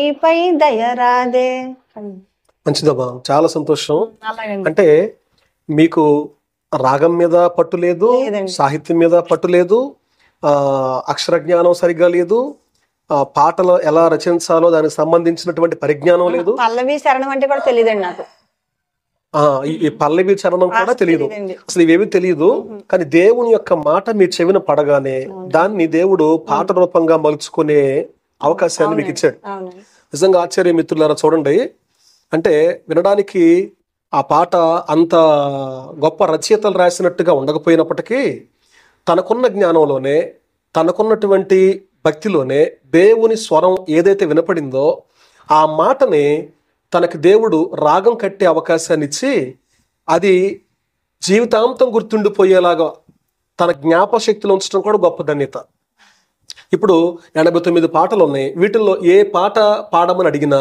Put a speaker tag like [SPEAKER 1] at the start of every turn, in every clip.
[SPEAKER 1] నీపై దయరాదే
[SPEAKER 2] మంచిదమ్మా చాలా సంతోషం
[SPEAKER 1] అలాగండి
[SPEAKER 2] అంటే మీకు రాగం మీద పట్టు లేదు
[SPEAKER 1] లేదండి.
[SPEAKER 2] సాహిత్యం మీద పట్టు లేదు ఆ అక్షర జ్ఞానం సరిగ్గా లేదు ఆ పాటలు ఎలా రచించాలో దానికి సంబంధించినటువంటి పరిజ్ఞానం లేదు
[SPEAKER 1] పల్లవి శరణం అంటే కూడా తెలియదండి నాకు
[SPEAKER 2] ఆ ఈ- ఈ పల్లవి చరణం కూడా తెలియదు
[SPEAKER 1] తెలియదండి
[SPEAKER 2] అసలు ఇవేవి తెలియదు కానీ దేవుని యొక్క మాట మీ చెవిన పడగానే దాన్ని దేవుడు పాట రూపంగా మలుచుకునే అవకాశాన్ని మీకు ఇచ్చాడు
[SPEAKER 1] అవునండి
[SPEAKER 2] నిజంగా ఆశ్చర్య మిత్రులారా చూడండి అంటే వినడానికి ఆ పాట అంత గొప్ప రచయితలు రాసినట్టుగా ఉండకపోయినప్పటికీ తనకున్న జ్ఞానంలోనే తనకున్నటువంటి భక్తిలోనే దేవుని స్వరం ఏదైతే వినపడిందో ఆ మాటని తనకి దేవుడు రాగం కట్టే అవకాశాన్ని ఇచ్చి అది జీవితాంతం గుర్తుండిపోయేలాగా తన జ్ఞాపశక్తిలో ఉంచడం కూడా గొప్ప ధన్యత ఇప్పుడు ఎనభై తొమ్మిది పాటలు ఉన్నాయి వీటిల్లో ఏ పాట పాడమని అడిగినా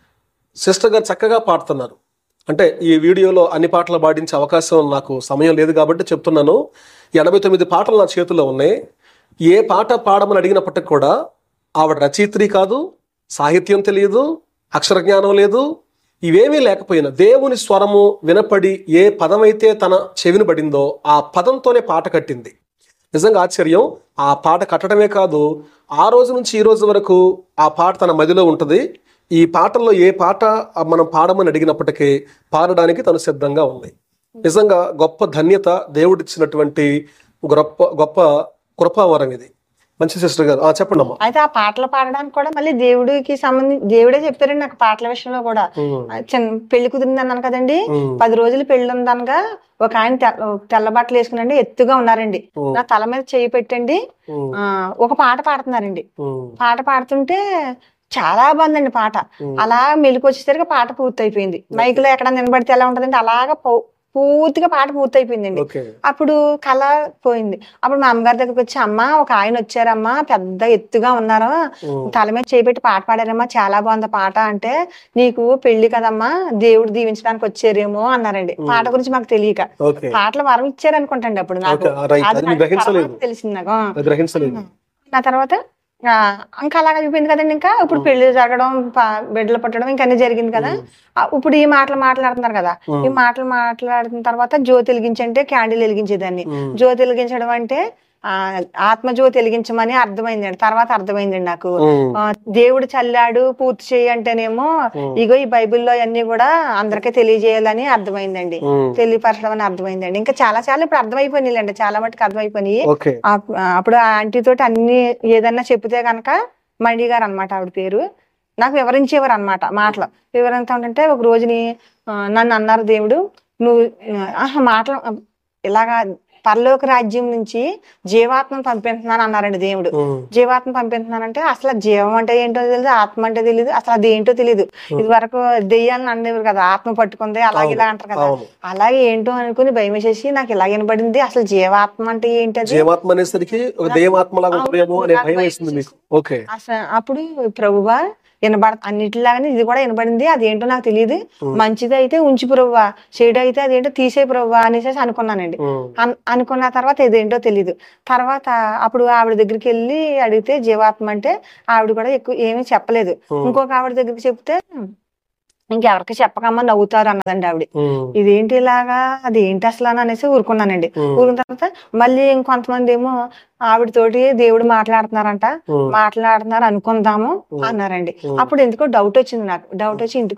[SPEAKER 2] సిస్టర్ గారు చక్కగా పాడుతున్నారు అంటే ఈ వీడియోలో అన్ని పాటలు పాడించే అవకాశం నాకు సమయం లేదు కాబట్టి చెప్తున్నాను ఎనభై తొమ్మిది పాటలు నా చేతిలో ఉన్నాయి ఏ పాట పాడమని అడిగినప్పటికి కూడా ఆవిడ రచయిత్రి కాదు సాహిత్యం తెలియదు అక్షర జ్ఞానం లేదు ఇవేమీ లేకపోయినా దేవుని స్వరము వినపడి ఏ పదమైతే తన చెవిని పడిందో ఆ పదంతోనే పాట కట్టింది నిజంగా ఆశ్చర్యం ఆ పాట కట్టడమే కాదు ఆ రోజు నుంచి ఈ రోజు వరకు ఆ పాట తన మదిలో ఉంటుంది ఈ పాటల్లో ఏ పాట మనం పాడమని అడిగినప్పటికీ పాడడానికి తను సిద్ధంగా ఉంది నిజంగా గొప్ప ధన్యత దేవుడిచ్చినటువంటి గొప్ప గొప్ప కృపావరం ఇది మంచి సిస్టర్ గారు ఆ చెప్పండి అమ్మా
[SPEAKER 1] అయితే ఆ పాటలు పాడడానికి కూడా మళ్ళీ దేవుడికి సంబంధించి దేవుడే చెప్పారండి నాకు పాటల విషయంలో కూడా
[SPEAKER 2] ఉమ్,
[SPEAKER 1] ఆ చిన్న పెళ్లి కుదిరింది అన్నాను కదండి
[SPEAKER 2] ఉమ్,
[SPEAKER 1] పది రోజులు పెళ్లి ఉందనగా ఒక ఆయన తెల్ల తెల్ల బట్టలు వేసుకునండి ఎత్తుగా ఉన్నారండి
[SPEAKER 2] ఉమ్,
[SPEAKER 1] నా తల మీద చేయి పెట్టండి
[SPEAKER 2] ఉమ్,
[SPEAKER 1] ఆ ఒక పాట పాడుతున్నారండి
[SPEAKER 2] ఉమ్,
[SPEAKER 1] పాట పాడుతుంటే చాలా బాగుందండి పాట
[SPEAKER 2] ఉమ్.
[SPEAKER 1] అలా మెలకు వచ్చేసరికి పాట పూర్తయిపోయింది మైక్ లో ఎక్కడ నిలబడితే ఎలా ఉంటదండి అలాగా పూ- పూర్తిగా పాట పూర్తయిపోయిందండి
[SPEAKER 2] ఓకే
[SPEAKER 1] అప్పుడు కళ పోయింది అప్పుడు మా అమ్మగారి దగ్గరికి వచ్చి అమ్మ ఒక ఆయన వచ్చారమ్మా పెద్ద ఎత్తుగా ఉన్నారు
[SPEAKER 2] ఉమ్,
[SPEAKER 1] తల మీద చేపెట్టి పాట పాడారమ్మా చాలా బాగుంది పాట అంటే నీకు పెళ్లి కదమ్మా దేవుడు దీవించడానికి వచ్చారేమో అన్నారండి పాట గురించి మాకు తెలియక
[SPEAKER 2] ఓకే
[SPEAKER 1] పాటలు వరం ఇచ్చారు అనుకుంటండి అప్పుడు నాకు
[SPEAKER 2] ఓకే రైట్
[SPEAKER 1] అది
[SPEAKER 2] అది మీరు
[SPEAKER 1] నాకు
[SPEAKER 2] గ్రహించలేదు
[SPEAKER 1] తర్వాత తెలిసింది నాకు ఆ.
[SPEAKER 2] అది గ్రహించలేదు
[SPEAKER 1] నా తర్వాత ఆ, ఇంకా అలాగ అయిపోయింది కదండి ఇంకా ఇప్పుడు పెళ్లి జరగడం ప- బిడ్డలు పుట్టడం ఇంకా అన్ని జరిగింది కదా ఆ, ఇప్పుడు ఈ మాటలు మాట్లాడుతున్నారు కదా
[SPEAKER 2] ఉమ్.
[SPEAKER 1] ఈ మాటలు మాట్లాడిన తర్వాత జ్యోతి వెలిగించంటే క్యాండిల్ వెలిగించేదాన్ని
[SPEAKER 2] ఉమ్,
[SPEAKER 1] జ్యోతి వెలిగించడం అంటే ఆ ఆత్మ జ్యోతి వెలిగించమని అర్థమైందండి తర్వాత అర్థమైందండి నాకు
[SPEAKER 2] ఉమ్,
[SPEAKER 1] ఆ, దేవుడు చల్లాడు పూర్తి చేయి అంటేనేమో
[SPEAKER 2] ఉమ్,
[SPEAKER 1] ఇగో ఈ బైబిల్లో అన్ని కూడా అందరికీ తెలియజేయాలని అర్థమైందండి
[SPEAKER 2] ఉమ్,
[SPEAKER 1] తెలియపరచడం అని అర్థమైందండి ఇంకా చాలా చాలా ఇప్పుడు అర్థమైపోయినాయిలేండి చాలా మటుకు అర్థమైపోయినాయి
[SPEAKER 2] ఓకే
[SPEAKER 1] ఆ- ఆ, అప్పుడు ఆ ఆంటీ తోటి అన్ని ఏదన్నా చెప్తే గనక మణి గారు అనమాట ఆవిడ పేరు నాకు వివరించేవారు అనమాట మాటలు వివరంతా ఉంటుంటే ఒక రోజుని ఆ, నన్ను అన్నారు దేవుడు నువ్వు ఆ, ఆహా మాటలు ఆ, ఇలాగా పరలోక రాజ్యం నుంచి జీవాత్మను పంపిస్తున్నాను అన్నారండి దేవుడు
[SPEAKER 2] ఉమ్,
[SPEAKER 1] జీవాత్మ పంపిస్తున్నానంటే అసలు జీవం అంటే ఏంటో తెలియదు ఆత్మ అంటే తెలియదు అసలు అది ఏంటో తెలియదు ఇది వరకు దెయ్యాలను అనేవారు కదా ఆత్మ పట్టుకుంది అలాగే ఇలా అంటారు కదా
[SPEAKER 2] అవును
[SPEAKER 1] అలాగే ఏంటో అనుకుని భయం వేసేసి నాకు ఇలా వినబడింది అసలు జీవాత్మ అంటే ఏంటది
[SPEAKER 2] జీవాత్మ అనేసరికి ఒక దేవాత్మలాగా ఉంటుందేమో అనే భయం వేసింది మీకు ఓకే
[SPEAKER 1] అసలు అప్పుడు ప్రభువా వినబడ అన్నిటిలాగానే ఇది కూడా వినబడింది అదేంటో నాకు తెలియదు మంచిది అయితే ఉంచి ప్రభువా చెడు అయితే అదేంటో తీసే ప్రభువా అనేసి అనుకున్నానండి
[SPEAKER 2] ఉమ్,
[SPEAKER 1] అన్- అనుకున్న తర్వాత ఇదేంటో తెలియదు తర్వాత అప్పుడు ఆవిడ దగ్గరికి వెళ్ళి అడిగితే జీవాత్మ అంటే ఆవిడ కూడా ఎక్కువ ఏమీ చెప్పలేదు
[SPEAKER 2] ఉమ్,
[SPEAKER 1] ఇంకొక ఆవిడ దగ్గరికి చెప్తే ఇంకెవరికి చెప్పకమ్మా నవ్వుతారు అన్నదండి ఆవిడ
[SPEAKER 2] ఉమ్,
[SPEAKER 1] ఇదేంటి ఇలాగా అది ఏంటి అసలు అని అనేసి ఊరుకున్నానండి
[SPEAKER 2] ఉమ్,
[SPEAKER 1] ఊరిన తర్వాత మళ్ళీ ఇంకొంతమంది ఏమో ఆవిడతోటి దేవుడు మాట్లాడుతున్నారంట
[SPEAKER 2] ఉమ్,
[SPEAKER 1] మాట్లాడుతున్నారు అనుకుందాము
[SPEAKER 2] ఉమ్.
[SPEAKER 1] అన్నారండి
[SPEAKER 2] ఉమ్.
[SPEAKER 1] అప్పుడు ఎందుకో డౌట్ వచ్చింది నాకు డౌట్ వచ్చి ఇంటికి